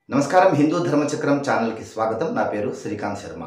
నమస్కారం హిందూ ధర్మచక్రం ఛానల్కి స్వాగతం నా పేరు శ్రీకాంత్ శర్మ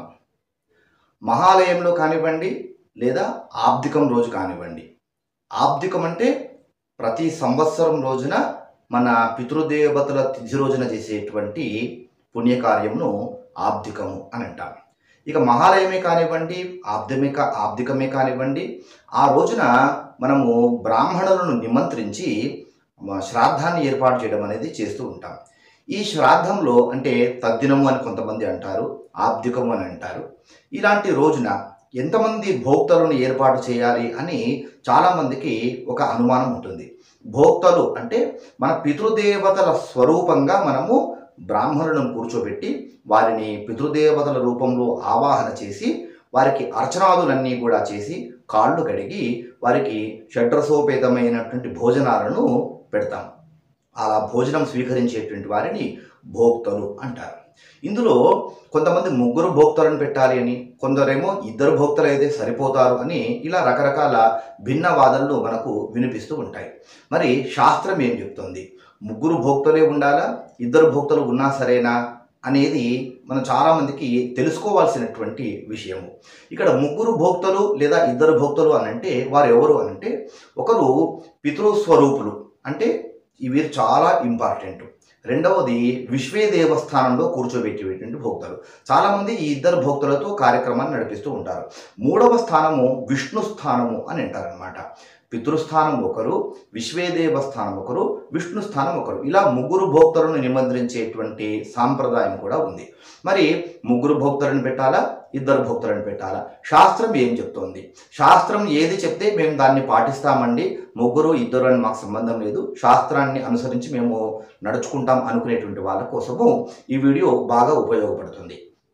మహాలయంలో కానివ్వండి లేదా ఆబ్దికం రోజు కానివ్వండి ఆబ్దికం అంటే ప్రతి సంవత్సరం రోజున మన పితృదేవతల తిథి రోజున చేసేటువంటి పుణ్యకార్యంను ఆబ్దికము అని అంటాం ఇక మహాలయమే కానివ్వండి ఆబ్దమే కా ఆబ్దికమే కానివ్వండి ఆ రోజున మనము బ్రాహ్మణులను నిమంత్రించి మ- శ్రాద్ధాన్ని ఏర్పాటు చేయడం అనేది చేస్తూ ఉంటాం ఈ శ్రాద్ధంలో అంటే తద్దినము అని కొంతమంది అంటారు ఆబ్దికము అని అంటారు ఇలాంటి రోజున ఎంతమంది భోక్తలను ఏర్పాటు చేయాలి అని చాలామందికి ఒక అనుమానం ఉంటుంది భోక్తలు అంటే మన పితృదేవతల స్వరూపంగా మనము బ్రాహ్మణులను కూర్చోబెట్టి వారిని పితృదేవతల రూపంలో ఆవాహన చేసి వారికి అర్చనాదులన్నీ కూడా చేసి కాళ్ళు కడిగి వారికి షడ్రసోపేతమైనటువంటి భోజనాలను పెడతాం అలా భోజనం స్వీకరించేటువంటి వారిని భోక్తలు అంటారు ఇందులో కొంతమంది ముగ్గురు భోక్తలను పెట్టాలి అని కొందరేమో ఇద్దరు భోక్తలు అయితే సరిపోతారు అని ఇలా రకరకాల భిన్న వాదనలు మనకు వినిపిస్తూ ఉంటాయి మరి శాస్త్రం ఏం చెప్తుంది ముగ్గురు భోక్తలే ఉండాలా ఇద్దరు భోక్తలు ఉన్నా సరేనా అనేది మనం చాలామందికి తెలుసుకోవాల్సినటువంటి విషయము ఇక్కడ ముగ్గురు భోక్తలు లేదా ఇద్దరు భోక్తలు అని అంటే వారు ఎవరు అని అంటే ఒకరు పితృస్వరూపులు అంటే ఈ వీరు చాలా ఇంపార్టెంట్ రెండవది విశ్వే దేవస్థానంలో కూర్చోబెట్టేటువంటి భోక్తలు చాలామంది ఈ ఇద్దరు భోక్తలతో కార్యక్రమాన్ని నడిపిస్తూ ఉంటారు మూడవ స్థానము విష్ణు స్థానము అని అంటారనమాట పితృస్థానం ఒకరు విశ్వేదేవ స్థానం ఒకరు విష్ణు స్థానం ఒకరు ఇలా ముగ్గురు భోక్తలను నిమంత్రించేటువంటి సాంప్రదాయం కూడా ఉంది మరి ముగ్గురు భోక్తలను పెట్టాలా ఇద్దరు భోక్తలను పెట్టాలా శాస్త్రం ఏం చెప్తోంది శాస్త్రం ఏది చెప్తే మేము దాన్ని పాటిస్తామండి ముగ్గురు ఇద్దరు అని మాకు సంబంధం లేదు శాస్త్రాన్ని అనుసరించి మేము నడుచుకుంటాం అనుకునేటువంటి వాళ్ళ కోసము ఈ వీడియో బాగా ఉపయోగపడుతుంది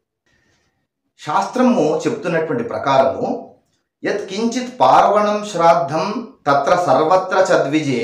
శాస్త్రము చెప్తున్నటువంటి ప్రకారము యత్ కించిత్ పార్వణం శ్రాద్ధం తత్ర సర్వత్ర చద్విజే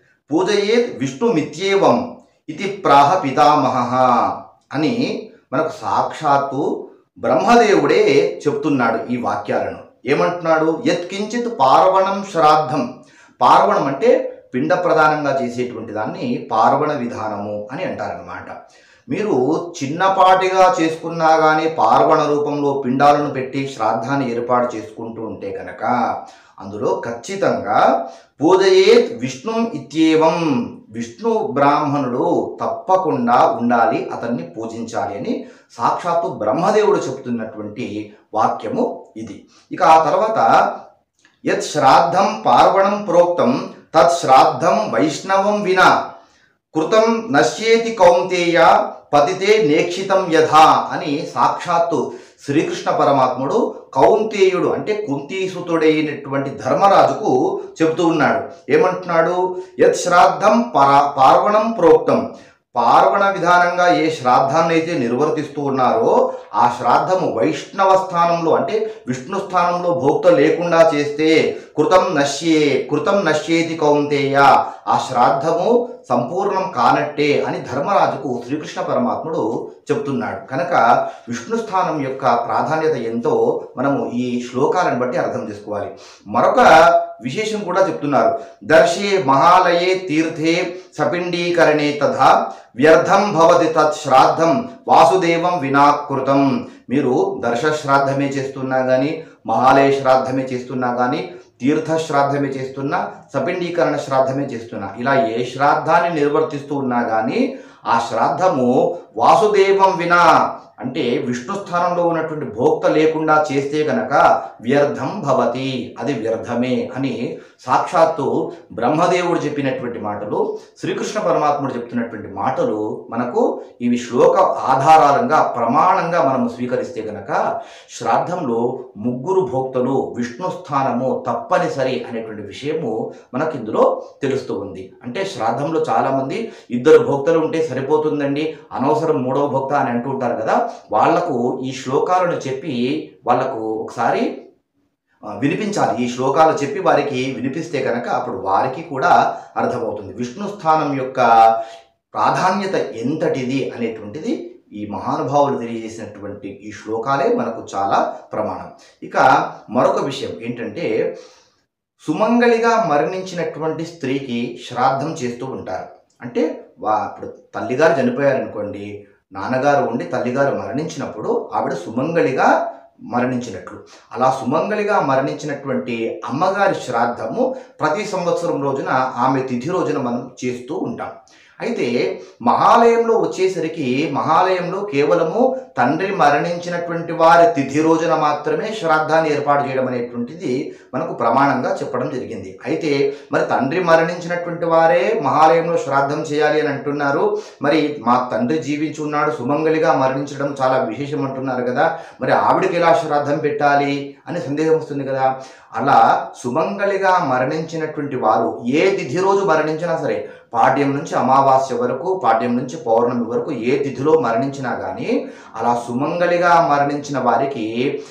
పూజయేత్ విష్ణుమిత్యేవం ఇది ప్రాహ పితామహ అని మనకు సాక్షాత్తు బ్రహ్మదేవుడే చెప్తున్నాడు ఈ వాక్యాలను ఏమంటున్నాడు యత్ కించిత్ పార్వణం శ్రాద్ధం పార్వణం అంటే పిండ ప్రధానంగా చేసేటువంటి దాన్ని పార్వణ విధానము అని అంటారనమాట మీరు చిన్నపాటిగా చేసుకున్నా కానీ పార్వణ రూపంలో పిండాలను పెట్టి శ్రాద్ధాన్ని ఏర్పాటు చేసుకుంటూ ఉంటే కనుక అందులో ఖచ్చితంగా పూజయేత్ విష్ణు ఇత్యేవం విష్ణు బ్రాహ్మణుడు తప్పకుండా ఉండాలి అతన్ని పూజించాలి అని సాక్షాత్తు బ్రహ్మదేవుడు చెప్తున్నటువంటి వాక్యము ఇది ఇక ఆ తర్వాత యత్ శ్రాద్ధం పార్వణం ప్రోక్తం తత్ శ్రాద్ధం వైష్ణవం వినా కృతం నశ్యేతి కౌంతేయ పతితే నేక్షితం యథా అని సాక్షాత్తు శ్రీకృష్ణ పరమాత్ముడు కౌంతేయుడు అంటే కుంతీసుతుడైనటువంటి ధర్మరాజుకు చెబుతూ ఉన్నాడు ఏమంటున్నాడు యత్ శ్రాద్ధం పరా పార్వణం ప్రోక్తం పార్వణ విధానంగా ఏ శ్రాద్ధాన్ని అయితే నిర్వర్తిస్తూ ఉన్నారో ఆ శ్రాద్ధము వైష్ణవ స్థానంలో అంటే విష్ణు స్థానంలో భోక్త లేకుండా చేస్తే కృతం నశ్యే కృతం నశ్యేతి కౌంతేయ ఆ శ్రాద్ధము సంపూర్ణం కానట్టే అని ధర్మరాజుకు శ్రీకృష్ణ పరమాత్ముడు చెప్తున్నాడు కనుక విష్ణు స్థానం యొక్క ప్రాధాన్యత ఎంతో మనము ఈ శ్లోకాలను బట్టి అర్థం చేసుకోవాలి మరొక విశేషం కూడా చెప్తున్నారు దర్శే మహాలయే తీర్థే సపిండీకరణే తథా వ్యర్థం భవతి తత్ శ్రాద్ధం వాసుదేవం వినాకృతం మీరు దర్శ శ్రాద్ధమే చేస్తున్నా కానీ మహాలయ శ్రాద్ధమే చేస్తున్నా కానీ తీర్థ శ్రాద్ధమే చేస్తున్నా సపిండీకరణ శ్రాద్ధమే చేస్తున్నా ఇలా ఏ శ్రాద్ధాన్ని నిర్వర్తిస్తూ ఉన్నా కానీ ఆ శ్రాద్ధము వాసుదేవం వినా అంటే విష్ణు స్థానంలో ఉన్నటువంటి భోక్త లేకుండా చేస్తే కనుక వ్యర్థం భవతి అది వ్యర్థమే అని సాక్షాత్తు బ్రహ్మదేవుడు చెప్పినటువంటి మాటలు శ్రీకృష్ణ పరమాత్ముడు చెప్తున్నటువంటి మాటలు మనకు ఇవి శ్లోక ఆధారాలంగా ప్రమాణంగా మనం స్వీకరిస్తే కనుక శ్రాద్ధంలో ముగ్గురు భోక్తలు విష్ణు స్థానము తప్పనిసరి అనేటువంటి విషయము మనకు ఇందులో తెలుస్తూ ఉంది అంటే శ్రాద్ధంలో చాలామంది ఇద్దరు భోక్తలు ఉంటే సరిపోతుందండి అనవసరం మూడవ భోక్త అని అంటూ ఉంటారు కదా వాళ్లకు ఈ శ్లోకాలను చెప్పి వాళ్లకు ఒకసారి ఆ, వినిపించాలి ఈ శ్లోకాలు చెప్పి వారికి వినిపిస్తే కనుక అప్పుడు వారికి కూడా అర్థమవుతుంది విష్ణు స్థానం యొక్క ప్రాధాన్యత ఎంతటిది అనేటువంటిది ఈ మహానుభావులు తెలియజేసినటువంటి ఈ శ్లోకాలే మనకు చాలా ప్రమాణం ఇక మరొక విషయం ఏంటంటే సుమంగళిగా మరణించినటువంటి స్త్రీకి శ్రాద్ధం చేస్తూ ఉంటారు అంటే వా ఇప్పుడు తల్లిగారు చనిపోయారనుకోండి నాన్నగారు ఉండి తల్లిగారు మరణించినప్పుడు ఆవిడ సుమంగళిగా మరణించినట్లు అలా సుమంగళిగా మరణించినటువంటి అమ్మగారి శ్రాద్ధము ప్రతి సంవత్సరం రోజున ఆమె తిథి రోజున మనం చేస్తూ ఉంటాం అయితే మహాలయంలో వచ్చేసరికి మహాలయంలో కేవలము తండ్రి మరణించినటువంటి వారి తిథి రోజున మాత్రమే శ్రాద్ధాన్ని ఏర్పాటు చేయడం అనేటువంటిది మనకు ప్రమాణంగా చెప్పడం జరిగింది అయితే మరి తండ్రి మరణించినటువంటి వారే మహాలయంలో శ్రాద్ధం చేయాలి అని అంటున్నారు మరి మా తండ్రి జీవించి ఉన్నాడు సుమంగళిగా మరణించడం చాలా విశేషం అంటున్నారు కదా మరి ఆవిడకి ఎలా శ్రాద్ధం పెట్టాలి అని సందేహం వస్తుంది కదా అలా సుమంగళిగా మరణించినటువంటి వారు ఏ తిథి రోజు మరణించినా సరే పాడ్యం నుంచి అమావాస్య వరకు పాడ్యం నుంచి పౌర్ణమి వరకు ఏ తిథిలో మరణించినా కానీ అలా సుమంగళిగా మరణించిన వారికి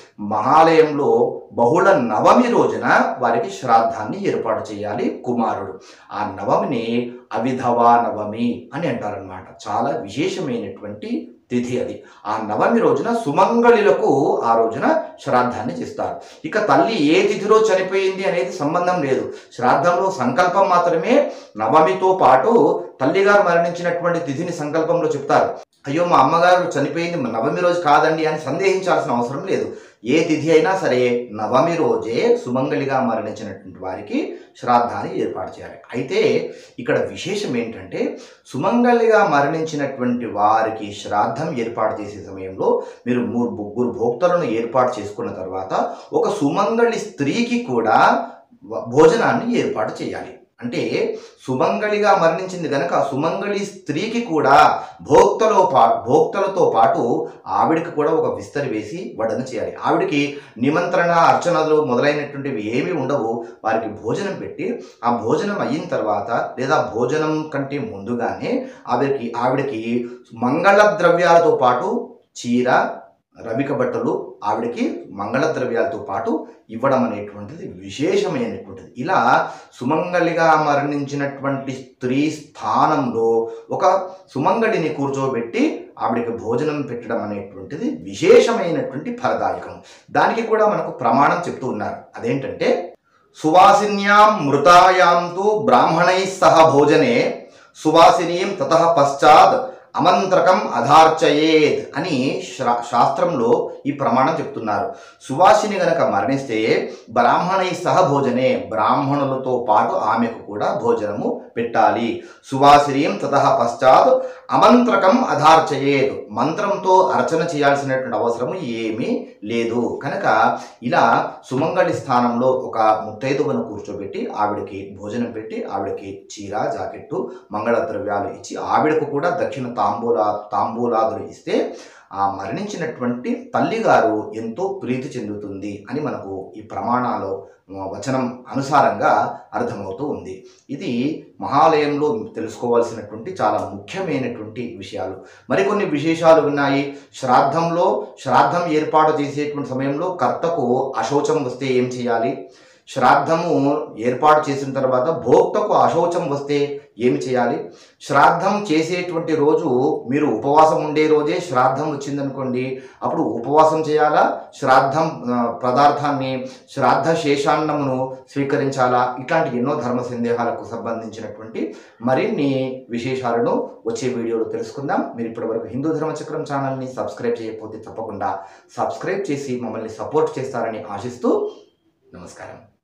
మహాలయంలో బహుళ నవమి రోజున వారికి శ్రాద్ధాన్ని ఏర్పాటు చేయాలి కుమారుడు ఆ నవమిని అవిధవా నవమి అని అంటారనమాట చాలా విశేషమైనటువంటి తిథి అది ఆ నవమి రోజున సుమంగళిలకు ఆ రోజున శ్రాద్ధాన్ని చేస్తారు ఇక తల్లి ఏ తిథిలో చనిపోయింది అనేది సంబంధం లేదు శ్రాద్ధంలో సంకల్పం మాత్రమే నవమితో పాటు తల్లిగారు మరణించినటువంటి తిథిని సంకల్పంలో చెప్తారు అయ్యో మా అమ్మగారు చనిపోయింది నవమి రోజు కాదండి అని సందేహించాల్సిన అవసరం లేదు ఏ తిథి అయినా సరే నవమి రోజే సుమంగళిగా మరణించినటువంటి వారికి శ్రాద్ధాన్ని ఏర్పాటు చేయాలి అయితే ఇక్కడ విశేషం ఏంటంటే సుమంగళిగా మరణించినటువంటి వారికి శ్రాద్ధం ఏర్పాటు చేసే సమయంలో మీరు మూడు ముగ్గురు భోక్తలను ఏర్పాటు చేసుకున్న తర్వాత ఒక సుమంగళి స్త్రీకి కూడా వ- భోజనాన్ని ఏర్పాటు చేయాలి అంటే సుమంగళిగా మరణించింది కనుక ఆ సుమంగళి స్త్రీకి కూడా భోక్తలో పా భోక్తలతో పాటు ఆవిడకి కూడా ఒక విస్తరి వేసి వడన చేయాలి ఆవిడకి నిమంత్రణ అర్చనలు మొదలైనటువంటివి ఏమీ ఉండవు వారికి భోజనం పెట్టి ఆ భోజనం అయిన తర్వాత లేదా భోజనం కంటే ముందుగానే ఆవిడకి ఆవిడకి మంగళ ద్రవ్యాలతో పాటు చీర రవిక బట్టలు ఆవిడకి మంగళ ద్రవ్యాలతో పాటు ఇవ్వడం అనేటువంటిది విశేషమైనటువంటిది ఇలా సుమంగళిగా మరణించినటువంటి స్త్రీ స్థానంలో ఒక సుమంగళిని కూర్చోబెట్టి ఆవిడకి భోజనం పెట్టడం అనేటువంటిది విశేషమైనటువంటి ఫలదాయకం దానికి కూడా మనకు ప్రమాణం చెప్తూ ఉన్నారు అదేంటంటే సువాసిన్యాం మృతాయాం తు బ్రాహ్మణై సహ భోజనే సువాసినీం తత పశ్చాత్ అమంత్రకం అధార్చయేత్ అని శ్రా శాస్త్రంలో ఈ ప్రమాణం చెప్తున్నారు సువాసిని గనక మరణిస్తే బ్రాహ్మణై సహ భోజనే బ్రాహ్మణులతో పాటు ఆమెకు కూడా భోజనము పెట్టాలి సువాసినీం తత పశ్చాత్ అమంత్రకం అధార్చయేత్ మంత్రంతో అర్చన చేయాల్సినటువంటి అవసరం ఏమీ లేదు కనుక ఇలా సుమంగళి స్థానంలో ఒక ముత్తైదువను కూర్చోబెట్టి ఆవిడకి భోజనం పెట్టి ఆవిడకి చీర జాకెట్టు మంగళ ద్రవ్యాలు ఇచ్చి ఆవిడకు కూడా దక్షిణ తాంబూలా తాంబూలాదులు ఇస్తే ఆ మరణించినటువంటి తల్లిగారు ఎంతో ప్రీతి చెందుతుంది అని మనకు ఈ ప్రమాణాలు ఆ, వచనం అనుసారంగా అర్థమవుతూ ఉంది ఇది మహాలయంలో తెలుసుకోవాల్సినటువంటి చాలా ముఖ్యమైనటువంటి విషయాలు మరికొన్ని విశేషాలు ఉన్నాయి శ్రాద్ధంలో శ్రాద్ధం ఏర్పాటు చేసేటువంటి సమయంలో కర్తకు అశౌచం వస్తే ఏం చేయాలి శ్రాద్ధము ఏర్పాటు చేసిన తర్వాత భోక్తకు అశౌచం వస్తే ఏమి చేయాలి శ్రాద్ధం చేసేటువంటి రోజు మీరు ఉపవాసం ఉండే రోజే శ్రాద్ధం వచ్చిందనుకోండి అప్పుడు ఉపవాసం చేయాలా శ్రాద్ధం ఆ, పదార్థాన్ని శ్రాద్ధ శేషాన్నమును స్వీకరించాలా ఇట్లాంటి ఎన్నో ధర్మ సందేహాలకు సంబంధించినటువంటి మరిన్ని విశేషాలను వచ్చే వీడియోలో తెలుసుకుందాం మీరు ఇప్పటివరకు హిందూ ధర్మ చక్రం ఛానల్ని సబ్స్క్రైబ్ చేయకపోతే తప్పకుండా సబ్స్క్రైబ్ చేసి మమ్మల్ని సపోర్ట్ చేస్తారని ఆశిస్తూ నమస్కారం